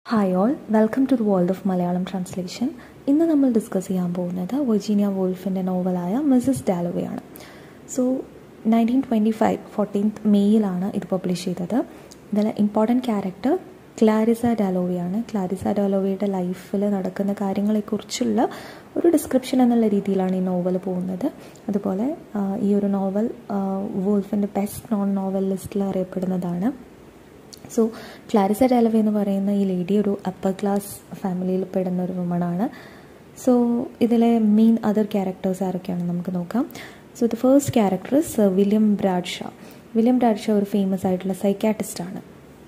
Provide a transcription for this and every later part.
hi all welcome to the world of Malayalam translation ഇന്ന് നമ്മൾ discuss ചെയ്യാൻ പോകുന്നത് വെർജീനിയ വോൾഫിൻ്റെ നോവലായ മിസ്സസ് ഡാലോവയാണ് so nineteen twenty five fourteenth മെയ്യിലാണ് ഇത് പബ്ലിഷ് ചെയ്തത് ഇതിൽ ഇമ്പോർട്ടൻറ്റ് ക്യാരക്ടർ ക്ലാരിസ ഡാലോവയാണ് ക്ലാരിസ ഡാലോവയുടെ ലൈഫിൽ നടക്കുന്ന കാര്യങ്ങളെക്കുറിച്ചുള്ള ഒരു ഡിസ്ക്രിപ്ഷൻ എന്നുള്ള രീതിയിലാണ് ഈ നോവൽ പോകുന്നത് അതുപോലെ ഈ ഒരു നോവൽ വോൾഫിൻ്റെ ബെസ്റ്റ് നോൺ നോവൽ ലിസ്റ്റിൽ അറിയപ്പെടുന്നതാണ് സോ ക്ലാരിസ ഡാലവേ എന്ന് പറയുന്ന ഈ ലേഡി ഒരു അപ്പർ ക്ലാസ് ഫാമിലിയിൽ പെടുന്ന ഒരു വുമണാണ് സോ ഇതിലെ മെയിൻ അതർ ക്യാരക്ടേഴ്സ് ആരൊക്കെയാണെന്ന് നമുക്ക് നോക്കാം so the first character sir William Bradshaw William Bradshaw ഒരു ഫേമസ് ആയിട്ടുള്ള സൈക്കാട്ടിസ്റ്റാണ്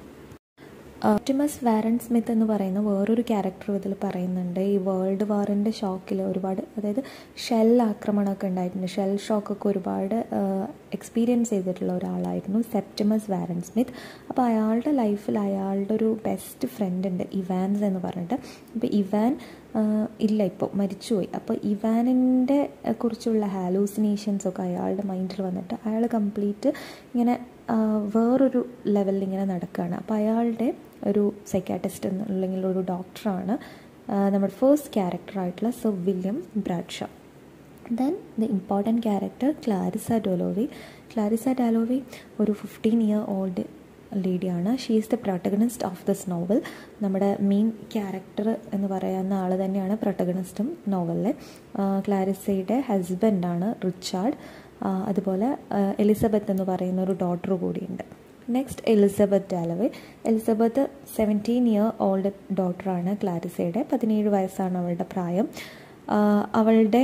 ഒപ്റ്റിമസ് വാരൻ സ്മിത്ത് എന്ന് പറയുന്ന വേറൊരു ക്യാരക്ടർ ഇതിൽ പറയുന്നുണ്ട് ഈ വേൾഡ് വാറിൻ്റെ ഷോക്കിൽ ഒരുപാട് അതായത് ഷെൽ ആക്രമണമൊക്കെ ഉണ്ടായിട്ടുണ്ട് ഷെൽ ഷോക്കൊക്കെ ഒരുപാട് എക്സ്പീരിയൻസ് ചെയ്തിട്ടുള്ള ഒരാളായിരുന്നു സെപ്റ്റിമസ് വാരൻ സ്മിത്ത് അപ്പോൾ അയാളുടെ ലൈഫിൽ അയാളുടെ ഒരു ബെസ്റ്റ് ഫ്രണ്ട് ഉണ്ട് ഇവാൻസ് എന്ന് പറഞ്ഞിട്ട് അപ്പോൾ ഇവാൻ ഇല്ല ഇപ്പോൾ മരിച്ചുപോയി അപ്പോൾ ഇവാനിൻ്റെ കുറിച്ചുള്ള ഹാലൂസിനേഷൻസ് ഒക്കെ അയാളുടെ മൈൻഡിൽ വന്നിട്ട് അയാൾ കംപ്ലീറ്റ് ഇങ്ങനെ വേറൊരു ലെവലിൽ ഇങ്ങനെ നടക്കുകയാണ് അപ്പോൾ അയാളുടെ ഒരു സൈക്കാട്ടിസ്റ്റ് അല്ലെങ്കിൽ ഒരു ഡോക്ടറാണ് നമ്മുടെ ഫസ്റ്റ് ക്യാരക്ടറായിട്ടുള്ള sir William Bradshaw then the important character Clarissa Dalloway Clarissa Dalloway ഒരു ഫിഫ്റ്റീൻ ഇയർ ഓൾഡ് ലേഡിയാണ് she is the protagonist of this novel നമ്മുടെ മെയിൻ ക്യാരക്ടർ എന്ന് പറയുന്ന ആൾ തന്നെയാണ് പ്രൊട്ടഗണിസ്റ്റും നോവലിലെ ക്ലാരിസയുടെ ഹസ്ബൻഡാണ് റിച്ചാർഡ് അതുപോലെ എലിസബത്ത് എന്ന് പറയുന്ന ഒരു ഡോട്ടർ കൂടിയുണ്ട് next Elizabeth Dalloway Elizabeth seventeen year old ഡോട്ടറാണ് ക്ലാരിസയുടെ പതിനേഴ് വയസ്സാണ് അവളുടെ പ്രായം അവളുടെ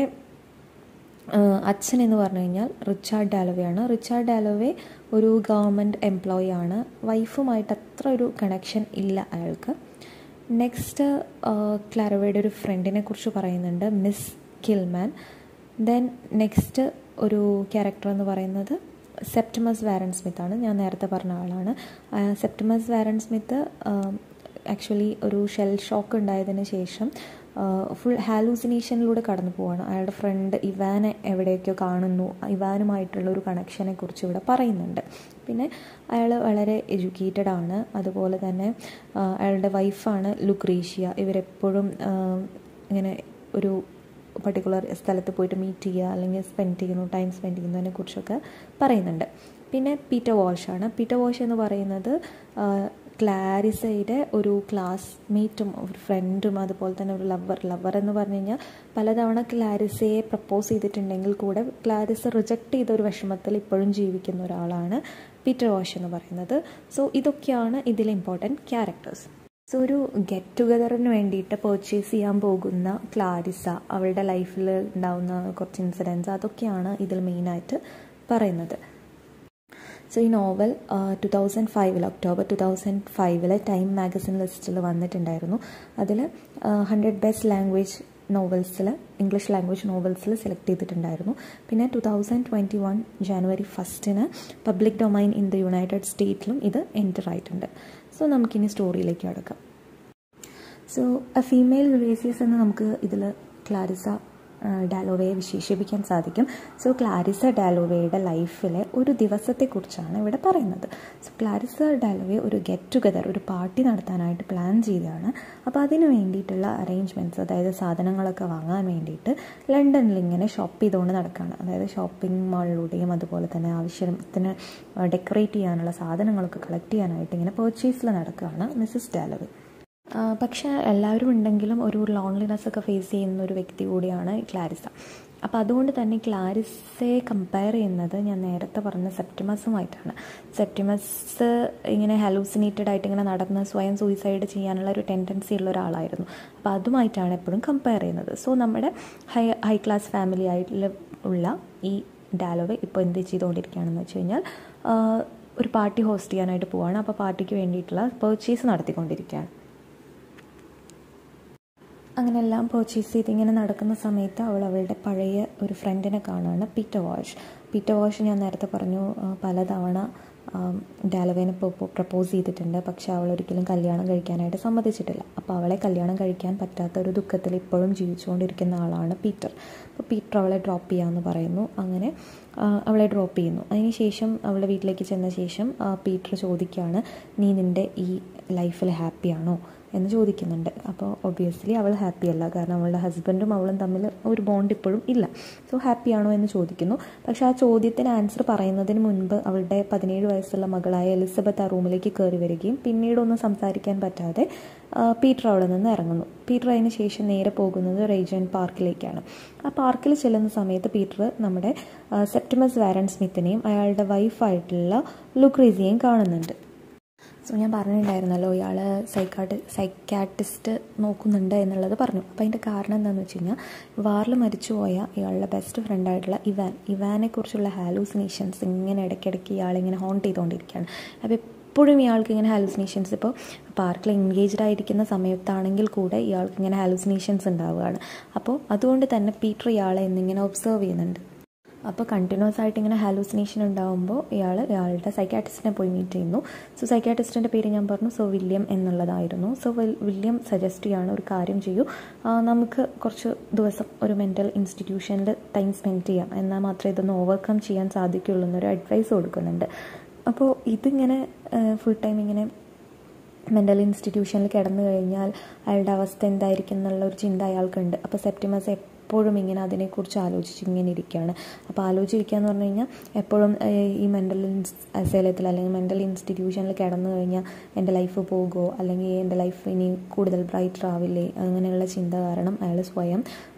അച്ഛൻ എന്ന് പറഞ്ഞു കഴിഞ്ഞാൽ റിച്ചാർഡ് ഡാലോവയാണ് റിച്ചാർഡ് ഡാലോവേ ഒരു ഗവൺമെൻറ് എംപ്ലോയി ആണ് വൈഫുമായിട്ട് അത്ര ഒരു കണക്ഷൻ ഇല്ല അയാൾക്ക് നെക്സ്റ്റ് ക്ലാരവയുടെ ഒരു ഫ്രണ്ടിനെ കുറിച്ച് പറയുന്നുണ്ട് മിസ് കിൽമാൻ ദെൻ നെക്സ്റ്റ് ഒരു ക്യാരക്ടർ എന്ന് പറയുന്നത് സെപ്റ്റമസ് വാരൻ സ്മിത്ത് ആണ് ഞാൻ നേരത്തെ പറഞ്ഞ ആളാണ് സെപ്റ്റമസ് വാരൻ സ്മിത്ത് ആക്ച്വലി ഒരു ഷെൽ ഷോക്ക് ഉണ്ടായതിന് ശേഷം ഫുൾ ഹാലൂസിനേഷനിലൂടെ കടന്നു പോവാണ് അയാളുടെ ഫ്രണ്ട് ഇവാനെ എവിടെയൊക്കെയോ കാണുന്നു ഇവാനുമായിട്ടുള്ള ഒരു കണക്ഷനെ കുറിച്ച് ഇവിടെ പറയുന്നുണ്ട് പിന്നെ അയാൾ വളരെ എഡ്യൂക്കേറ്റഡ് ആണ് അതുപോലെ തന്നെ അയാളുടെ വൈഫാണ് ലുക്രീഷ്യ ഇവരെപ്പോഴും ഇങ്ങനെ ഒരു പർട്ടിക്കുലർ സ്ഥലത്ത് പോയിട്ട് മീറ്റ് ചെയ്യുക അല്ലെങ്കിൽ സ്പെൻഡ് ചെയ്യുന്നു ടൈം സ്പെൻഡ് ചെയ്യുന്നതിനെ കുറിച്ചൊക്കെ പറയുന്നുണ്ട് പിന്നെ പീറ്റർ വാഷാണ് പീറ്റർ വാഷ് എന്ന് പറയുന്നത് ക്ലാരിസയുടെ ഒരു ക്ലാസ്മേറ്റും ഒരു ഫ്രണ്ടും അതുപോലെ തന്നെ ഒരു ലവർ ലവർ എന്ന് പറഞ്ഞു കഴിഞ്ഞാൽ പലതവണ ക്ലാരിസയെ പ്രപ്പോസ് ചെയ്തിട്ടുണ്ടെങ്കിൽ കൂടെ ക്ലാരിസ റിജക്റ്റ് ചെയ്ത ഒരു വിഷമത്തിൽ ഇപ്പോഴും ജീവിക്കുന്ന ഒരാളാണ് പീറ്റർ വാഷ് എന്ന് പറയുന്നത് സോ ഇതൊക്കെയാണ് ഇതിലെ ഇമ്പോർട്ടൻറ്റ് ക്യാരക്ടേഴ്സ് സോ ഒരു ഗെറ്റ് ടുഗദറിന് വേണ്ടിയിട്ട് പർച്ചേസ് ചെയ്യാൻ പോകുന്ന ക്ലാരിസ അവളുടെ ലൈഫിൽ ഉണ്ടാകുന്ന കുറച്ച് ഇൻസിഡൻസ് അതൊക്കെയാണ് ഇതിൽ മെയിനായിട്ട് പറയുന്നത് സോ ഈ നോവൽ ടു തൗസൻഡ് ഫൈവിൽ ഒക്ടോബർ ടു തൗസൻഡ് ഫൈവിലെ ടൈം മാഗസിൻ ലിസ്റ്റിൽ വന്നിട്ടുണ്ടായിരുന്നു അതിൽ ഹൺഡ്രഡ് ബെസ്റ്റ് ലാംഗ്വേജ് നോവൽസിൽ ഇംഗ്ലീഷ് ലാംഗ്വേജ് നോവൽസിൽ സെലക്ട് ചെയ്തിട്ടുണ്ടായിരുന്നു പിന്നെ two thousand twenty one January ഫസ്റ്റിന് public domain in the United സ്റ്റേറ്റിലും ഇത് എൻ്റർ ആയിട്ടുണ്ട് സോ നമുക്കിനി സ്റ്റോറിയിലേക്ക് അടക്കാം സോ എ ഫീമെയിൽ യുറേസിയസ് എന്ന് നമുക്ക് ഇതിൽ ക്ലാരിസ ഡാലോവയെ വിശേഷിപ്പിക്കാൻ സാധിക്കും സോ ക്ലാരിസ ഡാലോവയുടെ ലൈഫിലെ ഒരു ദിവസത്തെക്കുറിച്ചാണ് ഇവിടെ പറയുന്നത് സോ ക്ലാരിസ ഡാലോവെ ഒരു ഗെറ്റ് ടുഗദർ ഒരു പാർട്ടി നടത്താനായിട്ട് പ്ലാൻ ചെയ്തതാണ് അപ്പോൾ അതിന് വേണ്ടിയിട്ടുള്ള അറേഞ്ച്മെൻറ്റ്സ് അതായത് സാധനങ്ങളൊക്കെ വാങ്ങാൻ വേണ്ടിയിട്ട് ലണ്ടനിൽ ഇങ്ങനെ ഷോപ്പ് ചെയ്തുകൊണ്ട് നടക്കുകയാണ് അതായത് ഷോപ്പിംഗ് മാളിലൂടെയും അതുപോലെ തന്നെ ആവശ്യത്തിന് ഡെക്കറേറ്റ് ചെയ്യാനുള്ള സാധനങ്ങളൊക്കെ കളക്ട് ചെയ്യാനായിട്ട് ഇങ്ങനെ പർച്ചേസിൽ നടക്കുകയാണ് മിസ്സസ് ഡാലോവെ പക്ഷേ എല്ലാവരും ഉണ്ടെങ്കിലും ഒരു ലോൺലിനെസ് ഒക്കെ ഫേസ് ചെയ്യുന്ന ഒരു വ്യക്തി കൂടിയാണ് ക്ലാരിസ അപ്പോൾ അതുകൊണ്ട് തന്നെ ക്ലാരിസയെ കമ്പയർ ചെയ്യുന്നത് ഞാൻ നേരത്തെ പറഞ്ഞ സെപ്റ്റിമസുമായിട്ടാണ് സെപ്റ്റിമസ് ഇങ്ങനെ ഹലൂസിനേറ്റഡ് ആയിട്ട് ഇങ്ങനെ നടന്ന് സ്വയം സൂയിസൈഡ് ചെയ്യാനുള്ള ഒരു ടെൻഡൻസി ഉള്ള ഒരാളായിരുന്നു അപ്പോൾ അതുമായിട്ടാണ് എപ്പോഴും കമ്പയർ ചെയ്യുന്നത് സോ നമ്മുടെ ഹൈ ഹൈ ക്ലാസ് ഫാമിലി ആയിട്ട് ഉള്ള ഈ ഡാലോവെ ഇപ്പോൾ എന്ത് ചെയ്തുകൊണ്ടിരിക്കുകയാണെന്ന് വെച്ച് കഴിഞ്ഞാൽ ഒരു പാർട്ടി ഹോസ്റ്റ് ചെയ്യാനായിട്ട് പോവാണ് അപ്പോൾ പാർട്ടിക്ക് വേണ്ടിയിട്ടുള്ള പർച്ചേസ് നടത്തിക്കൊണ്ടിരിക്കുകയാണ് അങ്ങനെ എല്ലാം പർച്ചേസ് ചെയ്ത് ഇങ്ങനെ നടക്കുന്ന സമയത്ത് അവൾ അവളുടെ പഴയ ഒരു ഫ്രണ്ടിനെ കാണുകയാണ് പീറ്റർ വാഷ് പീറ്റർ വാഷ് ഞാൻ നേരത്തെ പറഞ്ഞു പലതവണ ഡാലവേനെ പ്രപ്പോസ് ചെയ്തിട്ടുണ്ട് പക്ഷെ അവൾ ഒരിക്കലും കല്യാണം കഴിക്കാനായിട്ട് സമ്മതിച്ചിട്ടില്ല അപ്പോൾ അവളെ കല്യാണം കഴിക്കാൻ പറ്റാത്ത ഒരു ദുഃഖത്തിൽ ഇപ്പോഴും ജീവിച്ചുകൊണ്ടിരിക്കുന്ന ആളാണ് പീറ്റർ അപ്പോൾ പീറ്റർ അവളെ ഡ്രോപ്പ് ചെയ്യാമെന്ന് പറയുന്നു അങ്ങനെ അവളെ ഡ്രോപ്പ് ചെയ്യുന്നു അതിനുശേഷം അവളുടെ വീട്ടിലേക്ക് ചെന്ന ശേഷം പീറ്റർ ചോദിക്കുകയാണ് നീ നിൻ്റെ ഈ ലൈഫിൽ ഹാപ്പിയാണോ എന്ന് ചോദിക്കുന്നുണ്ട് അപ്പോൾ ഒബ്വിയസ്ലി അവൾ ഹാപ്പി അല്ല കാരണം അവളുടെ ഹസ്ബൻഡും അവളും തമ്മിൽ ഒരു ബോണ്ട് ഇപ്പോഴും ഇല്ല സോ ഹാപ്പിയാണോ എന്ന് ചോദിക്കുന്നു പക്ഷേ ആ ചോദ്യത്തിന് ആൻസർ പറയുന്നതിന് മുൻപ് അവളുടെ പതിനേഴ് വയസ്സുള്ള മകളായ എലിസബത്ത് ആ റൂമിലേക്ക് കയറി വരികയും പിന്നീടൊന്നും സംസാരിക്കാൻ പറ്റാതെ പീറ്റർ അവിടെ നിന്ന് ഇറങ്ങുന്നു പീറ്റർ അതിന് ശേഷം നേരെ പോകുന്നത് റേജൻ പാർക്കിലേക്കാണ് ആ പാർക്കിൽ ചെല്ലുന്ന സമയത്ത് പീറ്റർ നമ്മുടെ സെപ്റ്റമസ് വാരൻ സ്മിത്തിനെയും അയാളുടെ വൈഫായിട്ടുള്ള ലുക്രീസിയെയും കാണുന്നുണ്ട് സോ ഞാൻ പറഞ്ഞിട്ടുണ്ടായിരുന്നല്ലോ ഇയാൾ സൈക്കാട്ടി സൈക്കാട്ടിസ്റ്റ് നോക്കുന്നുണ്ട് എന്നുള്ളത് പറഞ്ഞു അപ്പോൾ അതിൻ്റെ കാരണം എന്താണെന്ന് വെച്ച് കഴിഞ്ഞാൽ വാറിൽ മരിച്ചുപോയ ഇയാളുടെ ബെസ്റ്റ് ഫ്രണ്ടായിട്ടുള്ള ഇവാൻ ഇവാനെ കുറിച്ചുള്ള ഹാലൂസിനേഷൻസ് ഇങ്ങനെ ഇടയ്ക്കിടയ്ക്ക് ഇയാളിങ്ങനെ ഹോണ്ട് ചെയ്തുകൊണ്ടിരിക്കുകയാണ് അപ്പോൾ എപ്പോഴും ഇയാൾക്ക് ഇങ്ങനെ ഹാലൂസിനേഷൻസ് ഇപ്പോൾ പാർക്കിൽ എൻഗേജ്ഡ് ആയിരിക്കുന്ന സമയത്താണെങ്കിൽ കൂടെ ഇയാൾക്ക് ഇങ്ങനെ ഹാലൂസിനേഷൻസ് ഉണ്ടാവുകയാണ് അപ്പോൾ അതുകൊണ്ട് തന്നെ പീറ്റർ ഇയാളെ എന്നിങ്ങനെ ഒബ്സർവ് ചെയ്യുന്നുണ്ട് അപ്പോൾ കണ്ടിന്യൂസ് ആയിട്ട് ഇങ്ങനെ ഹാലൂസിനേഷൻ ഉണ്ടാകുമ്പോൾ ഇയാൾ ഇയാളുടെ സൈക്കാട്രിസ്റ്റിനെ പോയി മീറ്റ് ചെയ്യുന്നു സോ സൈക്കാട്രിസ്റ്റിൻ്റെ പേര് ഞാൻ പറഞ്ഞു സോ വില്യം എന്നുള്ളതായിരുന്നു സോ വില്യം സജസ്റ്റ് ചെയ്യാണ് ഒരു കാര്യം ചെയ്യൂ നമുക്ക് കുറച്ച് ദിവസം ഒരു മെൻ്റൽ ഇൻസ്റ്റിറ്റ്യൂഷനിൽ ടൈം സ്പെൻഡ് ചെയ്യാം എന്നാൽ മാത്രമേ ഇതൊന്ന് ഓവർകം ചെയ്യാൻ സാധിക്കുള്ളൂ എന്നൊരു അഡ്വൈസ് കൊടുക്കുന്നുണ്ട് അപ്പോൾ ഇതിങ്ങനെ ഫുൾ ടൈം ഇങ്ങനെ മെൻ്റൽ ഇൻസ്റ്റിറ്റ്യൂഷനിൽ കിടന്നു കഴിഞ്ഞാൽ അയാളുടെ അവസ്ഥ എന്തായിരിക്കും എന്നുള്ള ഒരു ചിന്ത അയാൾക്കുണ്ട് അപ്പോൾ സെപ്റ്റിമസ് എപ്പോഴും ഇങ്ങനെ അതിനെക്കുറിച്ച് ആലോചിച്ച് ഇങ്ങനെ ഇരിക്കുകയാണ് അപ്പോൾ ആലോചിച്ചിരിക്കുക എന്ന് പറഞ്ഞു കഴിഞ്ഞാൽ എപ്പോഴും ഈ മെൻ്റൽ അസേലത്തിൽ അല്ലെങ്കിൽ മെൻ്റൽ ഇൻസ്റ്റിറ്റ്യൂഷനിൽ കിടന്നു കഴിഞ്ഞാൽ എൻ്റെ ലൈഫ് പോകുമോ അല്ലെങ്കിൽ എൻ്റെ ലൈഫ് ഇനി കൂടുതൽ ബ്രൈറ്റർ ആവില്ലേ അങ്ങനെയുള്ള ചിന്ത കാരണം അയാൾ സ്വയം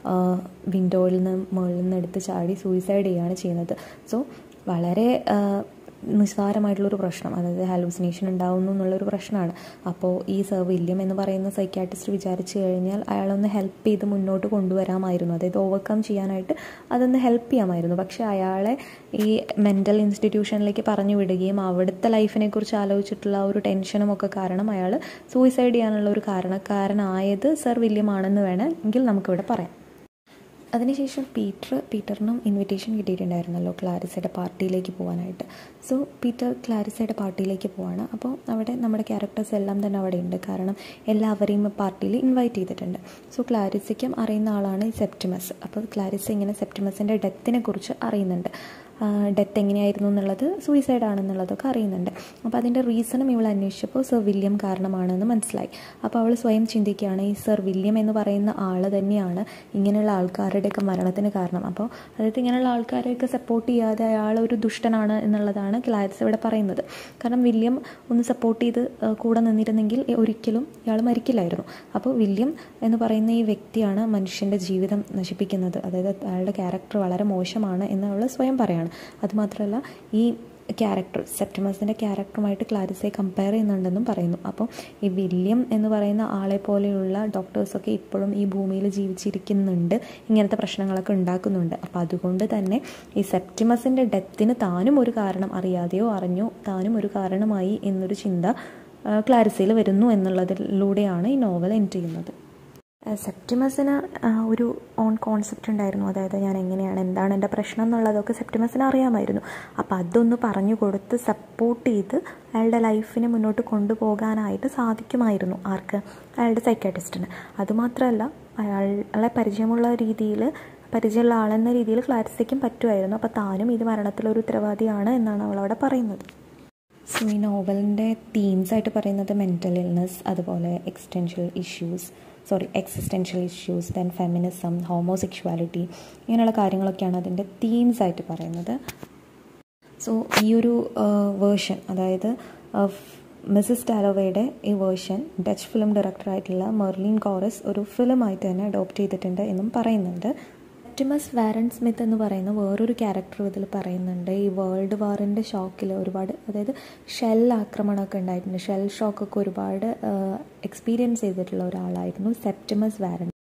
വിൻഡോയിൽ നിന്ന് മുകളിൽ നിന്ന് എടുത്ത് ചാടി സൂയിസൈഡ് ചെയ്യുകയാണ് ചെയ്യുന്നത് സോ വളരെ നിസ്സാരമായിട്ടുള്ളൊരു പ്രശ്നം അതായത് ഹാലൂസിനേഷൻ ഉണ്ടാവുന്നു എന്നുള്ളൊരു പ്രശ്നമാണ് അപ്പോൾ ഈ സർ വില്യം എന്ന് പറയുന്ന സൈക്കാട്രിസ്റ്റ് വിചാരിച്ചു കഴിഞ്ഞാൽ അയാളൊന്ന് ഹെൽപ്പ് ചെയ്ത് മുന്നോട്ട് കൊണ്ടുവരാമായിരുന്നു അതായത് ഓവർകം ചെയ്യാനായിട്ട് അതൊന്ന് ഹെൽപ്പ് ചെയ്യാമായിരുന്നു പക്ഷേ അയാളെ ഈ മെൻ്റൽ ഇൻസ്റ്റിറ്റ്യൂഷനിലേക്ക് പറഞ്ഞു വിടുകയും അവിടുത്തെ ലൈഫിനെ കുറിച്ച് ആലോചിച്ചിട്ടുള്ള ഒരു ടെൻഷനും ഒക്കെ കാരണം അയാൾ സൂയിസൈഡ് ചെയ്യാനുള്ള ഒരു കാരണക്കാരനായത് സർ വില്യം ആണെന്ന് വേണമെങ്കിൽ നമുക്കിവിടെ പറയാം അതിനുശേഷം പീറ്റർ പീറ്ററിനും ഇൻവിറ്റേഷൻ കിട്ടിയിട്ടുണ്ടായിരുന്നല്ലോ ക്ലാരിസയുടെ പാർട്ടിയിലേക്ക് പോകാനായിട്ട് സോ പീറ്റർ ക്ലാരിസയുടെ പാർട്ടിയിലേക്ക് പോവാണ് അപ്പോൾ അവിടെ നമ്മുടെ ക്യാരക്ടേഴ്സ് എല്ലാം തന്നെ അവിടെ ഉണ്ട് കാരണം എല്ലാവരെയും പാർട്ടിയിൽ ഇൻവൈറ്റ് ചെയ്തിട്ടുണ്ട് സോ ക്ലാരിസയ്ക്കും അറിയുന്ന ആളാണ് ഈ സെപ്റ്റിമസ് അപ്പോൾ ക്ലാരിസ ഇങ്ങനെ സെപ്റ്റിമസിൻ്റെ ഡെത്തിനെ കുറിച്ച് അറിയുന്നുണ്ട് ഡെത്ത് എങ്ങനെയായിരുന്നു എന്നുള്ളത് സൂയിസൈഡ് ആണെന്നുള്ളതൊക്കെ അറിയുന്നുണ്ട് അപ്പോൾ അതിൻ്റെ റീസണും ഇവൾ അന്വേഷിച്ചപ്പോൾ സർ വില്യം കാരണമാണെന്ന് മനസ്സിലായി അപ്പോൾ അവൾ സ്വയം ചിന്തിക്കുകയാണ് ഈ സർ വില്യം എന്ന് പറയുന്ന ആൾ തന്നെയാണ് ഇങ്ങനെയുള്ള ആൾക്കാരുടെയൊക്കെ മരണത്തിന് കാരണം അപ്പോൾ അതായത് ഇങ്ങനെയുള്ള ആൾക്കാരെയൊക്കെ സപ്പോർട്ട് ചെയ്യാതെ അയാൾ ഒരു ദുഷ്ടനാണ് എന്നുള്ളതാണ് ക്ലാരിസ് ഇവിടെ പറയുന്നത് കാരണം വില്യം ഒന്ന് സപ്പോർട്ട് ചെയ്ത് കൂടെ നിന്നിരുന്നെങ്കിൽ ഒരിക്കലും ഇയാൾ മരിക്കില്ലായിരുന്നു അപ്പോൾ വില്യം എന്ന് പറയുന്ന ഈ വ്യക്തിയാണ് മനുഷ്യൻ്റെ ജീവിതം നശിപ്പിക്കുന്നത് അതായത് അയാളുടെ ക്യാരക്ടർ വളരെ മോശമാണ് എന്നുള്ള സ്വയം പറയാണ് അതുമാത്രമല്ല ഈ ക്യാരക്ടർ സെപ്റ്റമസിൻ്റെ ക്യാരക്ടറുമായിട്ട് ക്ലാരിസയെ കമ്പയർ ചെയ്യുന്നുണ്ടെന്നും പറയുന്നു അപ്പോൾ ഈ വില്യം എന്ന് പറയുന്ന ആളെ പോലെയുള്ള ഡോക്ടേഴ്സൊക്കെ ഇപ്പോഴും ഈ ഭൂമിയിൽ ജീവിച്ചിരിക്കുന്നുണ്ട് ഇങ്ങനത്തെ പ്രശ്നങ്ങളൊക്കെ ഉണ്ടാക്കുന്നുണ്ട് അപ്പോൾ അതുകൊണ്ട് തന്നെ ഈ സെപ്റ്റിമസിൻ്റെ ഡെത്തിന് താനും ഒരു കാരണം അറിയാതെയോ അറിഞ്ഞോ താനും ഒരു കാരണമായി എന്നൊരു ചിന്ത ക്ലാരിസയിൽ വരുന്നു എന്നുള്ളതിലൂടെയാണ് ഈ നോവൽ എൻഡ് ചെയ്യുന്നത് സെപ്റ്റിമസിന് ഒരു ഓൺ കോൺസെപ്റ്റ് ഉണ്ടായിരുന്നു അതായത് ഞാൻ എങ്ങനെയാണ് എന്താണ് എൻ്റെ പ്രശ്നം എന്നുള്ളതൊക്കെ സെപ്റ്റിമസിന് അറിയാമായിരുന്നു അപ്പോൾ അതൊന്ന് പറഞ്ഞു കൊടുത്ത് സപ്പോർട്ട് ചെയ്ത് അയാളുടെ ലൈഫിനെ മുന്നോട്ട് കൊണ്ടുപോകാനായിട്ട് സാധിക്കുമായിരുന്നു ആർക്ക് അയാളുടെ സൈക്കാട്രിസ്റ്റിന് അതുമാത്രമല്ല അയാളെ പരിചയമുള്ള രീതിയിൽ പരിചയമുള്ള ആളെന്ന രീതിയിൽ ക്ലാരിസയ്ക്കും പറ്റുമായിരുന്നു അപ്പോൾ താനും ഇത് മരണത്തിലൊരു ഉത്തരവാദിയാണ് എന്നാണ് അവളവിടെ പറയുന്നത് സോ ഈ നോവലിൻ്റെ തീംസ് ആയിട്ട് പറയുന്നത് മെൻ്റൽ ഇൽനെസ് അതുപോലെ existential issues sorry existential issues then feminism homosexuality ഇങ്ങനെയുള്ള കാര്യങ്ങളൊക്കെയാണ് അതിൻ്റെ തീംസ് ആയിട്ട് പറയുന്നത് സോ ഈ ഒരു വേർഷൻ അതായത് മിസ്സസ് ടാലോവയുടെ ഈ വേർഷൻ ഡച്ച് ഫിലിം ഡയറക്ടറായിട്ടുള്ള മെർലിൻ കോറസ് ഒരു ഫിലിമായിട്ട് തന്നെ അഡോപ്റ്റ് ചെയ്തിട്ടുണ്ട് എന്നും പറയുന്നുണ്ട് ഒപ്റ്റിമസ് വാരൻ സ്മിത്ത് എന്ന് പറയുന്ന വേറൊരു ക്യാരക്ടർ ഇതിൽ പറയുന്നുണ്ട് ഈ വേൾഡ് വാറിൻ്റെ ഷോക്കിൽ ഒരുപാട് അതായത് ഷെൽ ആക്രമണമൊക്കെ ഉണ്ടായിട്ടുണ്ട് ഷെൽ ഷോക്കൊക്കെ ഒരുപാട് എക്സ്പീരിയൻസ് ചെയ്തിട്ടുള്ള ഒരാളായിരുന്നു സെപ്റ്റിമസ് വാരൻ